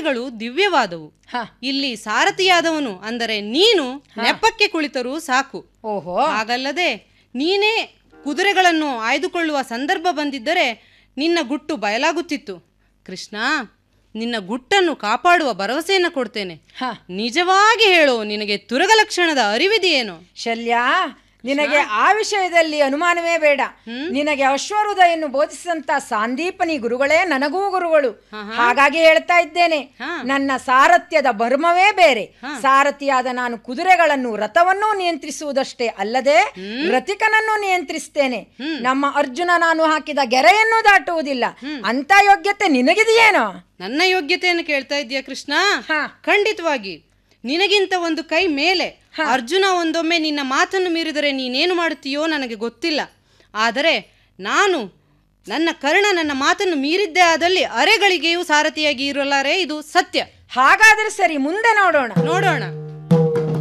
ಮಾತುಗಳು ದಿವ್ಯವಾದವು ಹ ಇಲ್ಲಿ ಸಾರಥಿಯಾದವನು ಅಂದರೆ ನೀನು ನೆಪಕ್ಕೆ ಕುಳಿತರೂ ಸಾಕು ಓಹೋ ಹಾಗಲ್ಲದೆ ನೀನೇ ಕುದುರೆಗಳನ್ನು ಆಯ್ದುಕೊಳ್ಳುವ ಸಂದರ್ಭ ಬಂದಿದ್ದರೆ ನಿನ್ನ ಗುಟ್ಟು ಬಯಲಾಗುತ್ತಿತ್ತು ಕೃಷ್ಣ ನಿನ್ನ ಗುಟ್ಟನ್ನು ಕಾಪಾಡುವ ಭರವಸೆಯನ್ನು ಕೊಡ್ತೇನೆ ಹ ನಿಜವಾಗಿ ಹೇಳು ನಿನಗೆ ತುರಗ ಲಕ್ಷಣದ ಅರಿವಿದೆಯೇನು ಶಲ್ಯ ನಿನಗೆ ಆ ವಿಷಯದಲ್ಲಿ ಅನುಮಾನವೇ ಬೇಡ ನಿನಗೆ ಅಶ್ವರುದಯನ್ನು ಬೋಧಿಸಿದಂತ ಸಾಂದೀಪನಿ ಗುರುಗಳೇ ನನಗೂ ಗುರುಗಳು ಹಾಗಾಗಿ ಹೇಳ್ತಾ ಇದ್ದೇನೆ ಹಾ. ನನ್ನ ಸಾರಥ್ಯದ ಬರ್ಮವೇ ಬೇರೆ ಸಾರಥಿಯಾದ ನಾನು ಕುದುರೆಗಳನ್ನು ರಥವನ್ನೂ ನಿಯಂತ್ರಿಸುವುದಷ್ಟೇ ಅಲ್ಲದೆ ರಥಿಕನನ್ನು ನಿಯಂತ್ರಿಸ್ತೇನೆ ನಮ್ಮ ಅರ್ಜುನ ನಾನು ಹಾಕಿದ ಗೆರೆಯನ್ನು ದಾಟುವುದಿಲ್ಲ ಅಂತ ಯೋಗ್ಯತೆ ನಿನಗಿದೆಯೇನೋ ನನ್ನ ಯೋಗ್ಯತೆಯನ್ನು ಕೇಳ್ತಾ ಇದೆಯಾ ಕೃಷ್ಣ ಹಾ. ಖಂಡಿತವಾಗಿ ನಿನಗಿಂತ ಒಂದು ಕೈ ಮೇಲೆ ಅರ್ಜುನ ಒಂದೊಮ್ಮೆ ನಿನ್ನ ಮಾತನ್ನು ಮೀರಿದರೆ ನೀನೇನು ಮಾಡುತ್ತೀಯೋ ನನಗೆ ಗೊತ್ತಿಲ್ಲ ಆದರೆ ನಾನು ನನ್ನ ಕರ್ಣ ನನ್ನ ಮಾತನ್ನು ಮೀರಿದ್ದೇ ಆದಲ್ಲಿ ಅರೆಗಳಿಗೆಯೂ ಸಾರಥಿಯಾಗಿ ಇರಲಾರೆ ಇದು ಸತ್ಯ ಹಾಗಾದ್ರೆ ಸರಿ ಮುಂದೆ ನೋಡೋಣ ನೋಡೋಣ